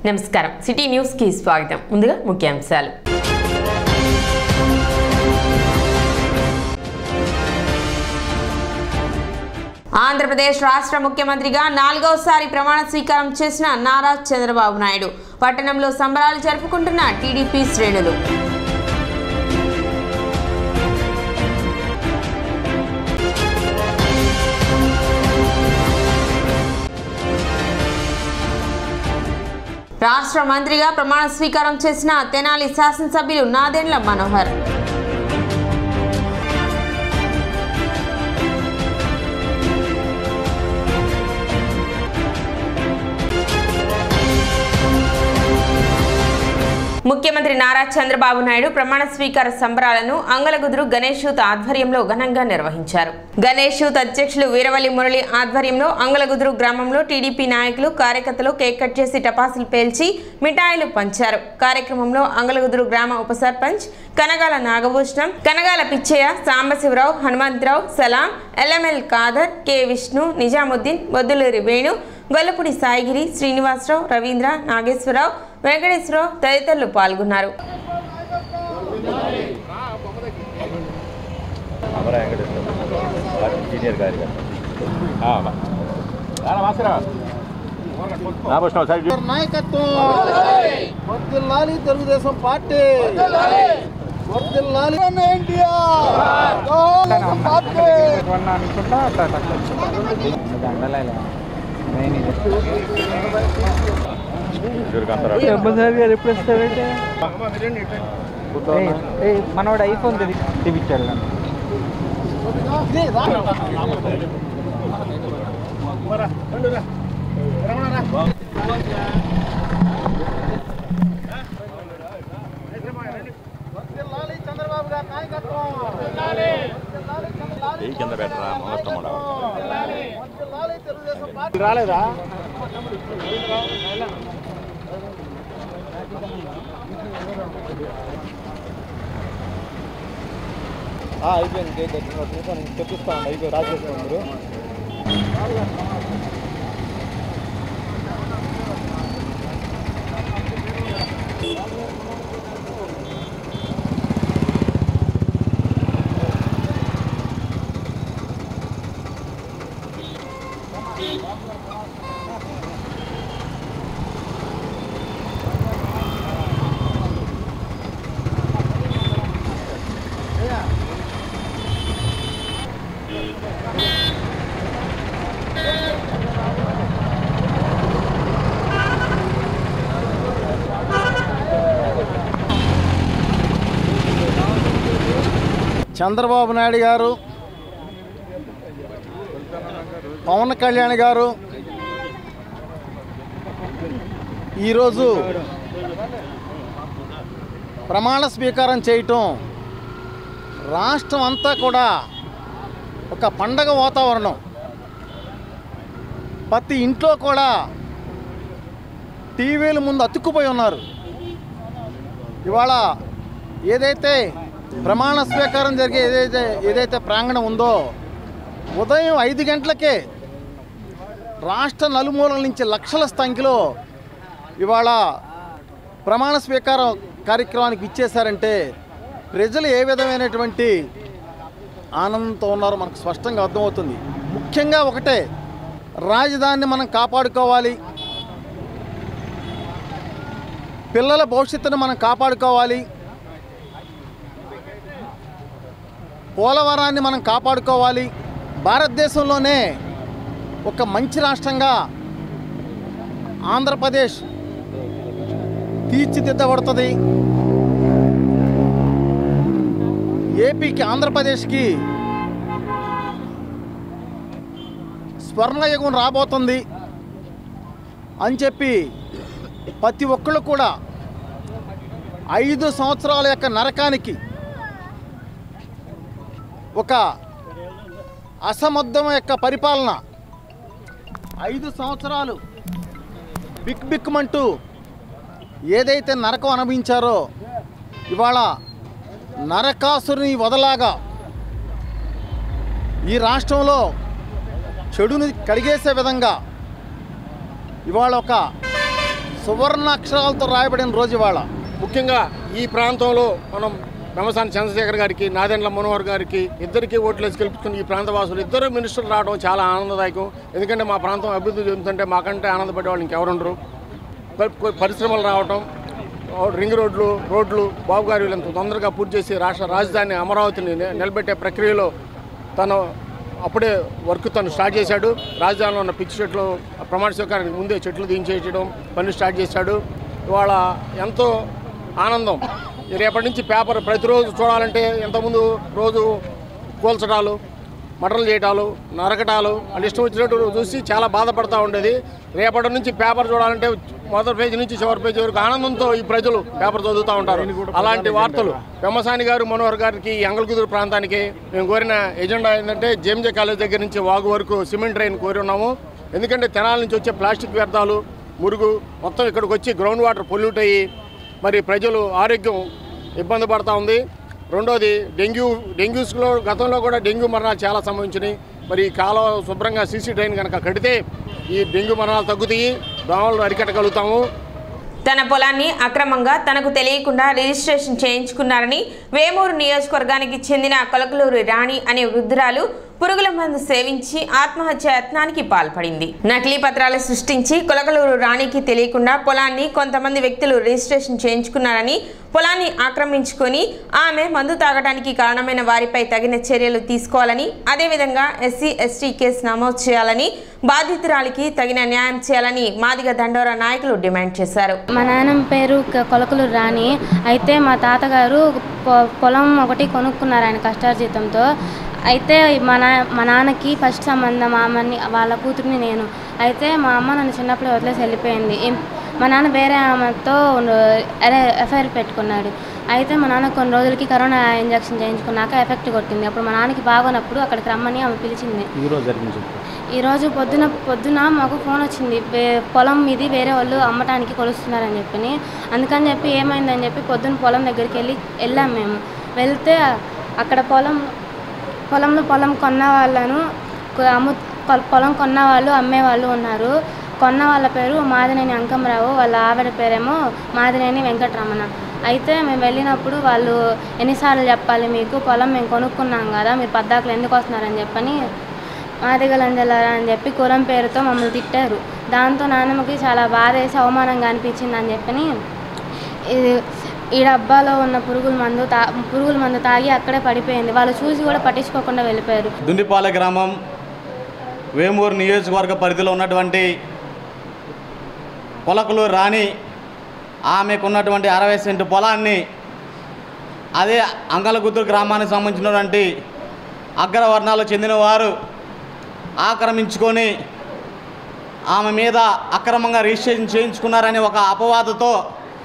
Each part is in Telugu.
నమస్కారం సిటీ న్యూస్ కి స్వాగతం ముందుగా ముఖ్యాంశాలు ఆంధ్రప్రదేశ్ రాష్ట్ర ముఖ్యమంత్రిగా నాలుగవసారి ప్రమాణ స్వీకారం చేసిన నారా చంద్రబాబు నాయుడు పట్టణంలో సంబరాలు జరుపుకుంటున్న టీడీపీ శ్రేణులు రాష్ట్ర మంత్రిగా ప్రమాణ స్వీకారం చేసిన తెనాలి శాసనసభ్యులు నాదెండ్ల మనోహర్ ముఖ్యమంత్రి నారా చంద్రబాబు నాయుడు ప్రమాణ స్వీకార సంబరాలను అంగలగుదురు గణేష్ యూత్ ఆధ్వర్యంలో ఘనంగా నిర్వహించారు గణేష్ యూత్ అధ్యక్షులు వీరవల్లి మురళి ఆధ్వర్యంలో అంగలగుదురు గ్రామంలో టీడీపీ నాయకులు కార్యకర్తలు కేక్ కట్ చేసి టపాసులు పేల్చి మిఠాయిలు పంచారు కార్యక్రమంలో అంగలగుదురు గ్రామ ఉప సర్పంచ్ కనగాల నాగభూషణం కనగాల పిచ్చయ్య సాంబశివరావు హనుమంతరావు సలాం ఎల్ఎంఎల్ ఖాదర్ కె విష్ణు నిజాముద్దీన్ బొద్దులూరి వేణు గొల్లపూడి సాయిగిరి శ్రీనివాసరావు రవీంద్ర నాగేశ్వరరావు వెంకటేశ్వరరావు తదితరులు పాల్గొన్నారు అమర వెంకటేశ్వర పార్టీ సీనియర్ కార్యకర్త రామకృష్ణ సైడ్ గారి నాయకత్వం వర్దిల్లాలి తెలుగుదేశం పార్టీ వర్దిల్లాలి ఎన్టీఆర్ తెలుగుదేశం పార్టీ మనోడు ఐఫోన్ తెప్పించాడు నన్ను ఇది రా. వర్దిల్లాలి చంద్రబాబు గారి నాయకత్వం వర్దిల్లాలి చంద్రబాబు ఏ కింద పెట్టరా మొదలమ్మడా వర్దిల్లాలి తెలుగుదేశం పార్టీ రాలేదా అయిపోయింది కేక్ వచ్చిన నేను తెప్పిస్తాను అయిపోయి రాసేస్తాను మీరు చంద్రబాబు నాయుడు గారు పవన్ కళ్యాణ్ గారు ఈరోజు ప్రమాణ స్వీకారం చేయటం రాష్ట్రం అంతా కూడా ఒక పండగ వాతావరణం ప్రతి ఇంట్లో కూడా టీవీల ముందు అతుక్కుపోయి ఉన్నారు ఇవాళ ఏదైతే ప్రమాణ స్వీకారం జరిగే ఏదైతే ఏదైతే ప్రాంగణం ఉందో ఉదయం ఐదు గంటలకే రాష్ట్ర నలుమూలల నుంచి లక్షల సంఖ్యలో ఇవాళ ప్రమాణ స్వీకారం కార్యక్రమానికి ఇచ్చేశారంటే ప్రజలు ఏ విధమైనటువంటి ఆనందంతో ఉన్నారో మనకు స్పష్టంగా అర్థమవుతుంది ముఖ్యంగా ఒకటే రాజధానిని మనం కాపాడుకోవాలి పిల్లల భవిష్యత్తును మనం కాపాడుకోవాలి పోలవరాన్ని మనం కాపాడుకోవాలి భారతదేశంలోనే ఒక మంచి రాష్ట్రంగా ఆంధ్రప్రదేశ్ తీర్చిదిద్దబడుతుంది ఏపీకి ఆంధ్రప్రదేశ్కి స్వర్ణయుగం రాబోతుంది అని చెప్పి ప్రతి ఒక్కళ్ళు కూడా ఐదు సంవత్సరాల యొక్క నరకానికి ఒక అసమర్థం యొక్క పరిపాలన ఐదు సంవత్సరాలు బిక్ బిక్కుమంటూ ఏదైతే నరకం అనుభవించారో ఇవాళ నరకాసురుని వదలాగా ఈ రాష్ట్రంలో చెడుని కడిగేసే విధంగా ఇవాళ ఒక సువర్ణ అక్షరాలతో రాయబడిన రోజు ఇవాళ ముఖ్యంగా ఈ ప్రాంతంలో మనం వెమసాని చంద్రశేఖర్ గారికి నాదెండ్ల మనోహర్ గారికి ఇద్దరికి ఓట్లు వేసి గెలుపుకుని ఈ ప్రాంత వాసులు ఇద్దరు మినిస్టర్లు రావడం చాలా ఆనందదాయకం ఎందుకంటే మా ప్రాంతం అభివృద్ధి చెందుతుంటే మాకంటే ఆనందపడే వాళ్ళు ఇంకెవరుండరు ప- ప- పరిశ్రమలు రావటం ఓ రింగ్ రోడ్లు రోడ్లు బాబు గారు వీళ్ళంత తొందరగా పూర్తి చేసి రాష్ట్ర రాజధాని అమరావతిని ని- నిలబెట్టే ప్రక్రియలో తను అప్పుడే వర్క్ తను స్టార్ట్ చేశాడు రాజధానిలో ఉన్న పిచ్చి చెట్లు ప్రమాణ స్వీకారానికి ముందే చెట్లు దించేయడం పని స్టార్ట్ చేశాడు ఇవాళ ఎంతో ఆనందం రేపటి నుంచి పేపర్ ప్రతిరోజు చూడాలంటే ఇంతకుముందు రోజు కూల్చడాలు మటలు చేయటాలు నరకటాలు వాళ్ళు ఇష్టం వచ్చినట్టు చూసి చాలా బాధపడతా ఉండేది రేపటి నుంచి పేపర్ చూడాలంటే మొదటి పేజీ నుంచి చివరి పేజీ వరకు ఆనందంతో ఈ ప్రజలు పేపర్ చదువుతూ ఉంటారు అలాంటి వార్తలు పెమ్మసాని గారు మనోహర్ గారికి ఈ అంగల్కుదురు ప్రాంతానికి మేము కోరిన ఎజెండా ఏంటంటే జేఎంజే కాలేజ్ దగ్గర నుంచి వాగు వరకు సిమెంట్ ట్రైన్ కోరి ఉన్నాము ఎందుకంటే తెనాల నుంచి వచ్చే ప్లాస్టిక్ వ్యర్థాలు మురుగు మొత్తం ఇక్కడికి వచ్చి గ్రౌండ్ వాటర్ పొల్యూట్ అయ్యి మరి ప్రజలు ఆరోగ్యం ఇబ్బంది పడతా ఉంది రెండోది డెంగ్యూ డెంగ్యూస్లో గతంలో కూడా డెంగ్యూ మరణాలు చాలా సంభవించినాయి మరి ఈ కాలువ శుభ్రంగా సీసీ ట్రైన్ కనుక కడితే ఈ డెంగ్యూ మరణాలు తగ్గుతాయి దోమలు అరికట్టగలుగుతాము తన పొలాన్ని అక్రమంగా తనకు తెలియకుండా రిజిస్ట్రేషన్ చేయించుకున్నారని వేమూరు నియోజకవర్గానికి చెందిన కొలకలూరు రాణి అనే వృద్ధురాలు పురుగుల మందు సేవించి ఆత్మహత్య యత్నానికి పాల్పడింది నకిలీ పత్రాలు సృష్టించి కొలకలూరు రాణికి తెలియకుండా పొలాన్ని కొంతమంది వ్యక్తులు రిజిస్ట్రేషన్ చేయించుకున్నారని పొలాన్ని ఆక్రమించుకొని ఆమె మందు తాగడానికి కారణమైన వారిపై తగిన చర్యలు తీసుకోవాలని అదేవిధంగా ఎస్సీ ఎస్టీ కేసు నమోదు చేయాలని బాధితురాలికి తగిన న్యాయం చేయాలని మాదిగ దండోరా నాయకులు డిమాండ్ చేశారు మా నాన్నమ్మ పేరు క- కొలకలు రాణి అయితే మా తాతగారు పొ- పొలం ఒకటి కొనుక్కున్నారు ఆయన కష్టార్జితంతో అయితే మా నా మా నాన్నకి ఫస్ట్ సంబంధం ఆమెని వాళ్ళ కూతురిని నేను అయితే మా అమ్మ నన్ను చిన్నప్పుడు వదిలేసి వెళ్ళిపోయింది ఏం- మా నాన్న వేరే ఆమెతో అదే ఎఫ్ఐఆర్ పెట్టుకున్నాడు అయితే మా నాన్న కొన్ని రోజులకి కరోనా ఇంజక్షన్ చేయించుకున్నాక ఎఫెక్ట్ కొట్టింది అప్పుడు మా నాన్నకి బాగోనప్పుడు అక్కడికి రమ్మని ఆమె పిలిచింది ఈరోజు జరిగింది ఈరోజు పొద్దున పొద్దున మాకు ఫోన్ వచ్చింది వే- పొలం మీది వేరే వాళ్ళు అమ్మటానికి కొలుస్తున్నారని చెప్పి అందుకని చెప్పి ఏమైందని చెప్పి పొద్దున పొలం దగ్గరికి వెళ్ళి వెళ్ళాం మేము వెళ్తే అక్కడ పొలం పొలంలో పొలం కొన్న వాళ్ళను కొ- అమ్ము కొ- పొలం కొన్న వాళ్ళు అమ్మే వాళ్ళు ఉన్నారు కొన్న వాళ్ళ పేరు మాదినేని అంకమరావు వాళ్ళ ఆవిడ పేరేమో మాదినేని వెంకటరమణ అయితే మేము వెళ్ళినప్పుడు వాళ్ళు ఎన్నిసార్లు చెప్పాలి మీకు పొలం మేము కొనుక్కున్నాం కదా మీరు పద్దాకులు ఎందుకు వస్తున్నారని చెప్పని మాదిగలంజలారా అని చెప్పి కులం పేరుతో మమ్మల్ని తిట్టారు దాంతో నాన్నమ్మకి చాలా బాధ వేసి అవమానంగా అనిపించింది అని చెప్పని ఇది ఈ డబ్బాలో ఉన్న పురుగుల మందు తా పురుగుల మందు తాగి అక్కడే పడిపోయింది వాళ్ళు చూసి కూడా పట్టించుకోకుండా వెళ్ళిపోయారు దుండిపాలె గ్రామం వేమూరు నియోజకవర్గ పరిధిలో ఉన్నటువంటి పొలకులు రాణి ఆమెకు ఉన్నటువంటి అరవై సెంటు పొలాన్ని అదే అంగలగుద్దు గ్రామానికి సంబంధించినటువంటి అగ్రవర్ణాలకు చెందిన వారు ఆక్రమించుకొని ఆమె మీద అక్రమంగా రిజిస్ట్రేషన్ చేయించుకున్నారనే ఒక అపవాదుతో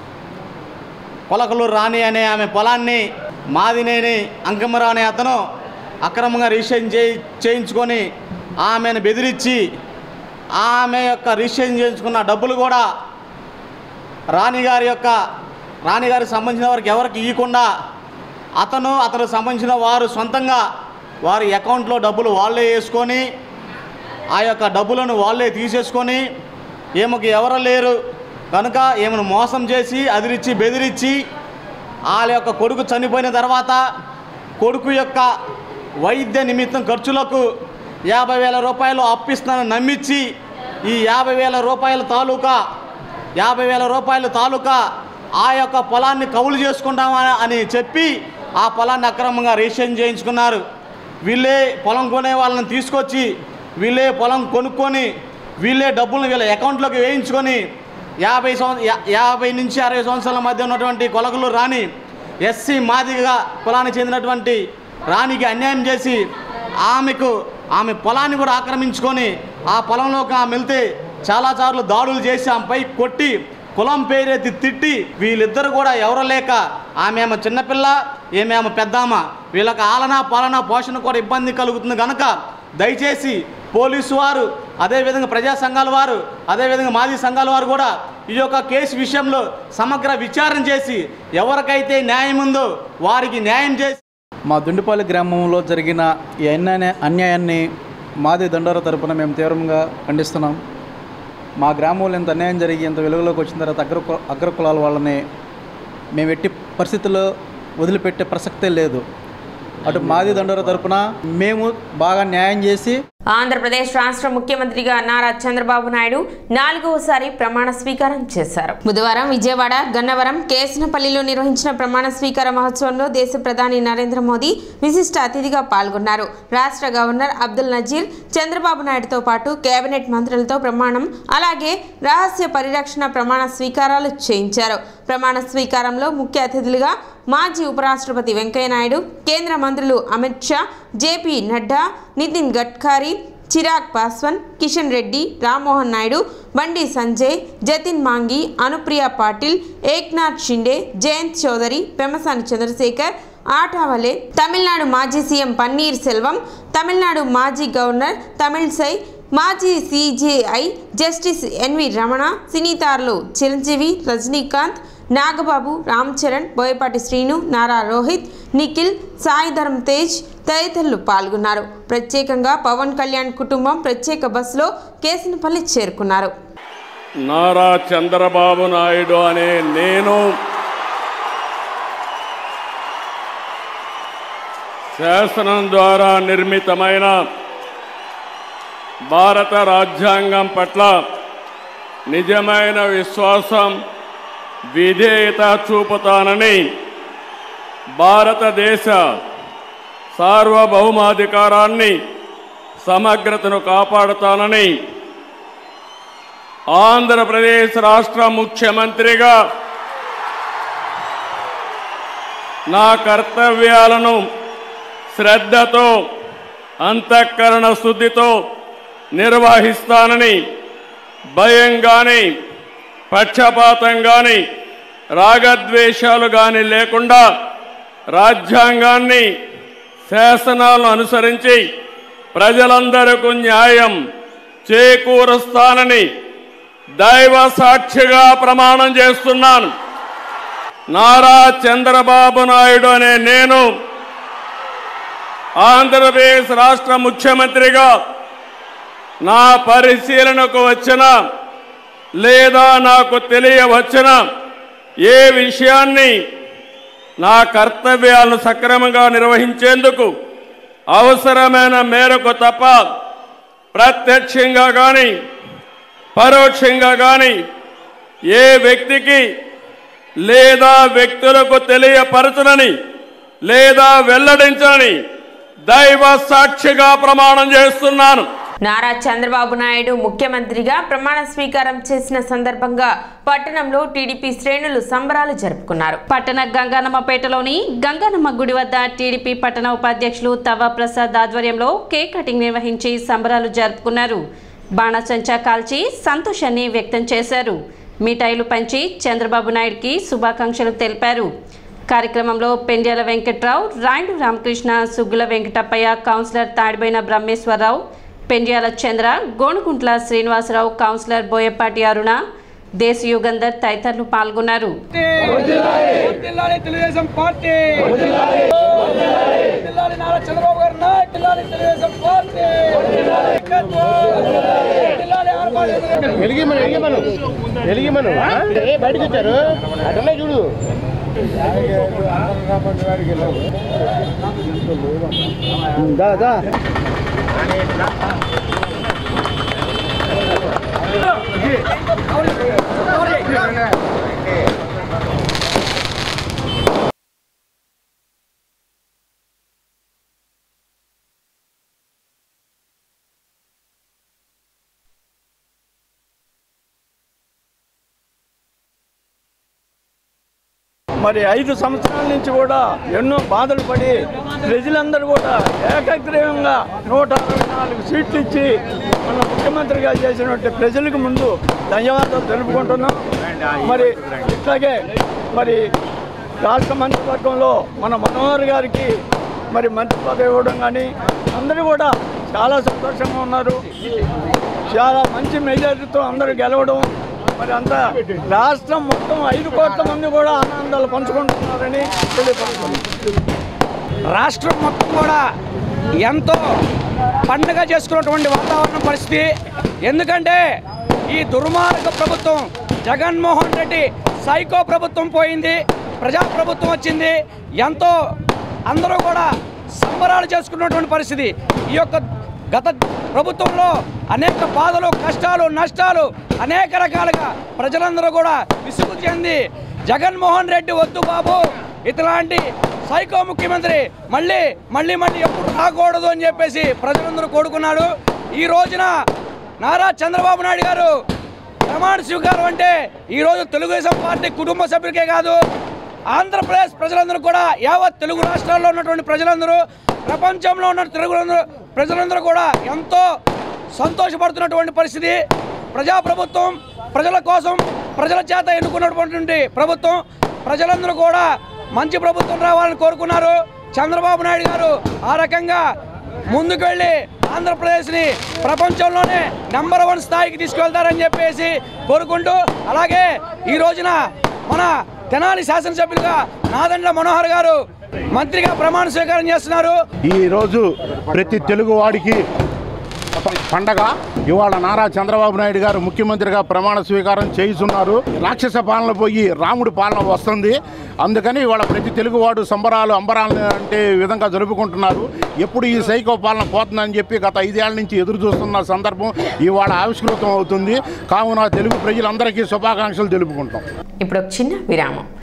పొలకలు రాణి అనే ఆమె పొలాన్ని మాదినేని అంకమరావు అనే అతను అక్రమంగా రిజిస్ట్రేషన్ చేయి చేయించుకొని ఆమెను బెదిరించి ఆమె యొక్క రిజిస్ట్రేషన్ చేయించుకున్న డబ్బులు కూడా రాణిగారి యొక్క రాణిగారికి సంబంధించిన వారికి ఎవరికి ఇవ్వకుండా అతను అతనికి సంబంధించిన వారు సొంతంగా వారి అకౌంట్లో డబ్బులు వాళ్ళే వేసుకొని ఆ యొక్క డబ్బులను వాళ్ళే తీసేసుకొని ఈమెకు ఎవరు లేరు కనుక ఈమెను మోసం చేసి అదిరిచ్చి బెదిరించి వాళ్ళ యొక్క కొడుకు చనిపోయిన తర్వాత కొడుకు యొక్క వైద్య నిమిత్తం ఖర్చులకు యాభై వేల రూపాయలు అప్పిస్తానని నమ్మించి ఈ యాభై వేల రూపాయల తాలూకా యాభై వేల రూపాయల తాలూకా ఆ యొక్క పొలాన్ని కౌలు చేసుకుంటామా అని చెప్పి ఆ పొలాన్ని అక్రమంగా రిజిస్ట్రేషన్ చేయించుకున్నారు వీళ్ళే పొలం కొనే వాళ్ళని తీసుకొచ్చి వీళ్ళే పొలం కొనుక్కొని వీళ్ళే డబ్బులను వీళ్ళ అకౌంట్లోకి వేయించుకొని యాభై సంవ యా- యాభై నుంచి అరవై సంవత్సరాల మధ్య ఉన్నటువంటి కొలకులు రాని ఎస్సీ మాదిగా కులానికి చెందినటువంటి రాణికి అన్యాయం చేసి ఆమెకు ఆమె పొలాన్ని కూడా ఆక్రమించుకొని ఆ పొలంలోకి ఆమె వెళ్తే చాలాసార్లు దాడులు చేసి ఆమెపై కొట్టి కులం పేరెత్తి తిట్టి వీళ్ళిద్దరు కూడా ఎవరు లేక ఆమె ఆమె చిన్నపిల్ల ఏమే ఆమె పెద్దామ వీళ్ళకి ఆలన పాలన పోషణ కూడా ఇబ్బంది కలుగుతుంది కనుక దయచేసి పోలీసు వారు అదేవిధంగా ప్రజా సంఘాల వారు అదేవిధంగా మాజీ సంఘాల వారు కూడా ఈ యొక్క కేసు విషయంలో సమగ్ర విచారణ చేసి ఎవరికైతే న్యాయం ఉందో వారికి న్యాయం చేసి మా దుండిపల్లి గ్రామంలో జరిగిన ఈ అన్యాయ అన్యాయాన్ని మాది దండోర తరపున మేము తీవ్రంగా ఖండిస్తున్నాం మా గ్రామంలో ఇంత అన్యాయం జరిగి ఇంత వెలుగులోకి వచ్చిన తర్వాత అగ్ర కు- అగ్ర కులాల వాళ్ళని మేము ఎట్టి పరిస్థితుల్లో వదిలిపెట్టే ప్రసక్తే లేదు అటు మాది దండోర తరపున మేము బాగా న్యాయం చేసి ఆంధ్రప్రదేశ్ రాష్ట్ర ముఖ్యమంత్రిగా నారా చంద్రబాబు నాయుడు నాలుగవసారి ప్రమాణ స్వీకారం చేశారు బుధవారం విజయవాడ గన్నవరం కేసనపల్లిలో నిర్వహించిన ప్రమాణ స్వీకార మహోత్సవంలో దేశ ప్రధాని నరేంద్ర మోదీ విశిష్ట అతిథిగా పాల్గొన్నారు రాష్ట్ర గవర్నర్ అబ్దుల్ నజీర్ చంద్రబాబు నాయుడుతో పాటు కేబినెట్ మంత్రులతో ప్రమాణం అలాగే రహస్య పరిరక్షణ ప్రమాణ స్వీకారాలు చేయించారు ప్రమాణ స్వీకారంలో ముఖ్య అతిథులుగా మాజీ ఉపరాష్ట్రపతి వెంకయ్యనాయుడు కేంద్ర మంత్రులు అమిత్ షా జేపీ నడ్డా నితిన్ గడ్కరీ చిరాగ్ పాస్వాన్ కిషన్ రెడ్డి రామ్మోహన్ నాయుడు బండి సంజయ్ జతిన్ మాంగి అనుప్రియ పాటిల్ ఏక్నాథ్ షిండే జయంత్ చౌదరి పెమసాని చంద్రశేఖర్ ఆటావలే తమిళనాడు మాజీ సీఎం పన్నీర్ సెల్వం తమిళనాడు మాజీ గవర్నర్ తమిళసై మాజీ సీజేఐ జస్టిస్ ఎన్వి రమణ సినీతారులు చిరంజీవి రజనీకాంత్ నాగబాబు రామ్ చరణ్ బోయపాటి శ్రీను నారా రోహిత్ నిఖిల్ సాయి ధరమ్ తేజ్ తదితరులు పాల్గొన్నారు ప్రత్యేకంగా పవన్ కళ్యాణ్ కుటుంబం ప్రత్యేక బస్సులో కేసనపల్లి చేరుకున్నారు నారా చంద్రబాబు నాయుడు అనే నేను శాసనం ద్వారా నిర్మితమైన భారత రాజ్యాంగం పట్ల నిజమైన విశ్వాసం విధేయత చూపుతానని భారతదేశ సార్వభౌమాధికారాన్ని సమగ్రతను కాపాడుతానని ఆంధ్రప్రదేశ్ రాష్ట్ర ముఖ్యమంత్రిగా నా కర్తవ్యాలను శ్రద్ధతో అంతఃకరణ శుద్ధితో నిర్వహిస్తానని భయం కానీ పక్షపాతం కానీ రాగద్వేషాలు కానీ లేకుండా రాజ్యాంగాన్ని శాసనాలను అనుసరించి ప్రజలందరకు న్యాయం చేకూరుస్తానని దైవ సాక్షిగా ప్రమాణం చేస్తున్నాను నారా చంద్రబాబు నాయుడు అనే నేను ఆంధ్రప్రదేశ్ రాష్ట్ర ముఖ్యమంత్రిగా నా పరిశీలనకు వచ్చిన లేదా నాకు తెలియవచ్చిన ఏ విషయాన్ని నా కర్తవ్యాలను సక్రమంగా నిర్వహించేందుకు అవసరమైన మేరకు తప్ప ప్రత్యక్షంగా కానీ పరోక్షంగా కానీ ఏ వ్యక్తికి లేదా వ్యక్తులకు తెలియపరచనని లేదా వెల్లడించనని దైవ సాక్షిగా ప్రమాణం చేస్తున్నాను నారా చంద్రబాబు నాయుడు ముఖ్యమంత్రిగా ప్రమాణ స్వీకారం చేసిన సందర్భంగా పట్టణంలో టీడీపీ శ్రేణులు సంబరాలు జరుపుకున్నారు పట్టణ గంగానమ్మపేటలోని గంగానమ్మ గుడి వద్ద టీడీపీ పట్టణ ఉపాధ్యక్షులు తవ్వ ప్రసాద్ ఆధ్వర్యంలో కేక్ కటింగ్ నిర్వహించి సంబరాలు జరుపుకున్నారు బాణసంచా కాల్చి సంతోషాన్ని వ్యక్తం చేశారు మిఠాయిలు పంచి చంద్రబాబు నాయుడుకి శుభాకాంక్షలు తెలిపారు కార్యక్రమంలో పెండ్యాల వెంకట్రావు రాయుడు రామకృష్ణ సుగ్గుల వెంకటప్పయ్య కౌన్సిలర్ తాడిబైన బ్రహ్మేశ్వరరావు పెండ్యాల చంద్ర గోనుకుంట్ల శ్రీనివాసరావు కౌన్సిలర్ బోయపాటి అరుణ దేశ యుగంధర్ తదితరులు పాల్గొన్నారు జిల్లాని తెలుగుదేశం పార్టీ జిల్లాని నారా చంద్రబాబు గారు నాటిల్లాని తెలుగుదేశం పార్టీ జిల్లాని ఆర్పాటు ఎలిగిమను ఎలిగిమను ఎలిగిమను బయటకు వచ్చారు అటనే చూడు దా దా మరి ఐదు సంవత్సరాల నుంచి కూడా ఎన్నో బాధలు పడి ప్రజలందరూ కూడా ఏకగ్రీవంగా నూట అరవై నాలుగు సీట్లు ఇచ్చి మన ముఖ్యమంత్రిగా చేసినట్టు ప్రజలకు ముందు ధన్యవాదాలు తెలుపుకుంటున్నాం మరి ఇట్లాగే మరి రాష్ట్ర మంత్రివర్గంలో మన మనోహర్ గారికి మరి మంత్రి పదవి ఇవ్వడం కానీ అందరూ కూడా చాలా సంతోషంగా ఉన్నారు చాలా మంచి మెజారిటీతో అందరూ గెలవడం మరి అంతా రాష్ట్రం మొత్తం ఐదు కోట్ల మంది కూడా ఆనందాలు పంచుకుంటున్నారని తెలియపడుతుంది రాష్ట్రం మొత్తం కూడా ఎంతో పండగ చేసుకున్నటువంటి వాతావరణ పరిస్థితి ఎందుకంటే ఈ దుర్మార్గ ప్రభుత్వం జగన్మోహన్ రెడ్డి సైకో ప్రభుత్వం పోయింది ప్రజాప్రభుత్వం వచ్చింది ఎంతో అందరూ కూడా సంబరాలు చేసుకున్నటువంటి పరిస్థితి ఈ యొక్క గత ప్రభుత్వంలో అనేక బాధలు కష్టాలు నష్టాలు అనేక రకాలుగా ప్రజలందరూ కూడా విసుగు చెంది జగన్మోహన్ రెడ్డి వద్దు బాబు ఇట్లాంటి సైకో ముఖ్యమంత్రి మళ్ళీ మళ్ళీ మళ్ళీ ఎప్పుడు రాకూడదు అని చెప్పేసి ప్రజలందరూ కోరుకున్నాడు ఈ రోజున నారా చంద్రబాబు నాయుడు గారు ప్రమాణ స్వీకారం అంటే ఈరోజు తెలుగుదేశం పార్టీ కుటుంబ సభ్యులకే కాదు ఆంధ్రప్రదేశ్ ప్రజలందరూ కూడా యావత్ తెలుగు రాష్ట్రాల్లో ఉన్నటువంటి ప్రజలందరూ ప్రపంచంలో ఉన్న తెలుగు ప్రజలందరూ కూడా ఎంతో సంతోషపడుతున్నటువంటి పరిస్థితి ప్రజాప్రభుత్వం ప్రజల కోసం ప్రజల చేత ఎన్నుకున్నటువంటి ప్రభుత్వం ప్రజలందరూ కూడా మంచి ప్రభుత్వం రావాలని కోరుకున్నారు చంద్రబాబు నాయుడు గారు ఆ రకంగా ముందుకు వెళ్ళి ఆంధ్రప్రదేశ్ని ప్రపంచంలోనే నెంబర్ వన్ స్థాయికి తీసుకెళ్తారని చెప్పేసి కోరుకుంటూ అలాగే ఈ రోజున మన తెనాలి శాసనసభ్యులుగా నాదండ్ల మనోహర్ గారు మంత్రిగా ప్రమాణ స్వీకారం చేస్తున్నారు ఈ రోజు ప్రతి తెలుగు వాడికి పండగ ఇవాళ నారా చంద్రబాబు నాయుడు గారు ముఖ్యమంత్రిగా ప్రమాణ స్వీకారం చేయిస్తున్నారు రాక్షస పాలన పోయి రాముడి పాలన వస్తుంది అందుకని ఇవాళ ప్రతి తెలుగువాడు సంబరాలు అంబరాలు అంటే విధంగా జరుపుకుంటున్నారు ఎప్పుడు ఈ సైకో పాలన పోతుందని చెప్పి గత ఐదేళ్ల నుంచి ఎదురు చూస్తున్న సందర్భం ఇవాళ ఆవిష్కృతం అవుతుంది కావున తెలుగు ప్రజలందరికీ శుభాకాంక్షలు తెలుపుకుంటాం ఇప్పుడు ఒక చిన్న విరామం